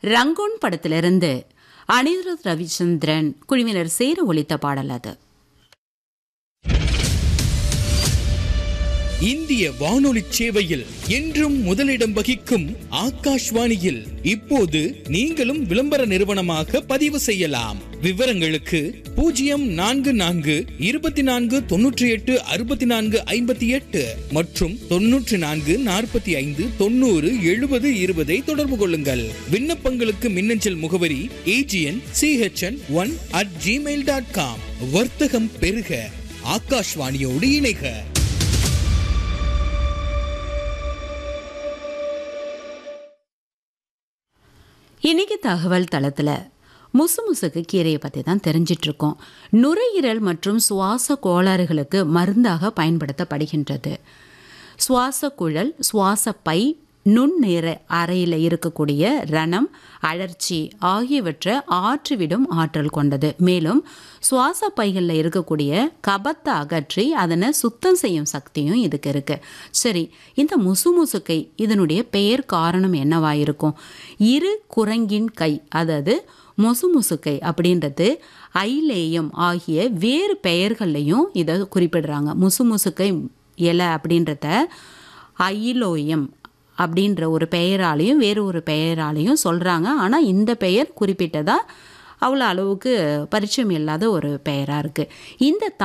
Rangoon படத்திலிருந்து அனிருத் ரவிச்சந்திரன் குழுவினர் சேர ஒலித்த பாடல் அது இந்திய வானொலி சேவையில் என்றும் முதலிடம் வகிக்கும் ஆகாஷ்வாணியில் இப்போது நீங்களும் விளம்பர நிறுவனமாக பதிவு செய்யலாம் விவரங்களுக்கு பூஜ்ஜியம் நான்கு நான்கு இருபத்தி நான்கு தொன்னூற்றி எட்டு அறுபத்தி நான்கு ஐம்பத்தி எட்டு மற்றும் தொன்னூற்றி நான்கு நாற்பத்தி ஐந்து தொண்ணூறு எழுபது இருபதை தொடர்பு கொள்ளுங்கள் விண்ணப்பங்களுக்கு மின்னஞ்சல் முகவரி AGN CHN one at Gmail dot com வர்த்தகம் பெருக ஆகாஷ்வாணியோடு இணைக இன்னைக்கு தகவல் தளத்தில் முசுமுசுக்கு கீரையை பற்றி தான் தெரிஞ்சிட்டு இருக்கோம் நுரையீரல் மற்றும் சுவாச கோளாறுகளுக்கு மருந்தாக பயன்படுத்தப்படுகின்றது சுவாச குழல் சுவாச பை நுண்ணிற அறையில் இருக்கக்கூடிய ரணம் அழற்சி ஆகியவற்றை ஆற்றிவிடும் ஆற்றல் கொண்டது மேலும் சுவாச பைகளில் இருக்கக்கூடிய கபத்தை அகற்றி அதனை சுத்தம் செய்யும் சக்தியும் இதுக்கு இருக்கு சரி இந்த முசுமுசுக்கை இதனுடைய பெயர் காரணம் என்னவா இருக்கும் இரு குரங்கின் கை அதாவது மொசுமுசுக்கை அப்படின்றது ஐலேயம் ஆகிய வேறு பெயர்கள்லையும் இதை குறிப்பிடுறாங்க முசுமுசுக்கை இலை அப்படின்றத ஐலோயம் அப்படின்ற ஒரு பெயராலையும் வேறு ஒரு பெயராலையும் சொல்கிறாங்க ஆனால் இந்த பெயர் குறிப்பிட்டதாக அவ்வளோ அளவுக்கு பரிச்சயம் இல்லாத ஒரு பெயராக இருக்குது இந்த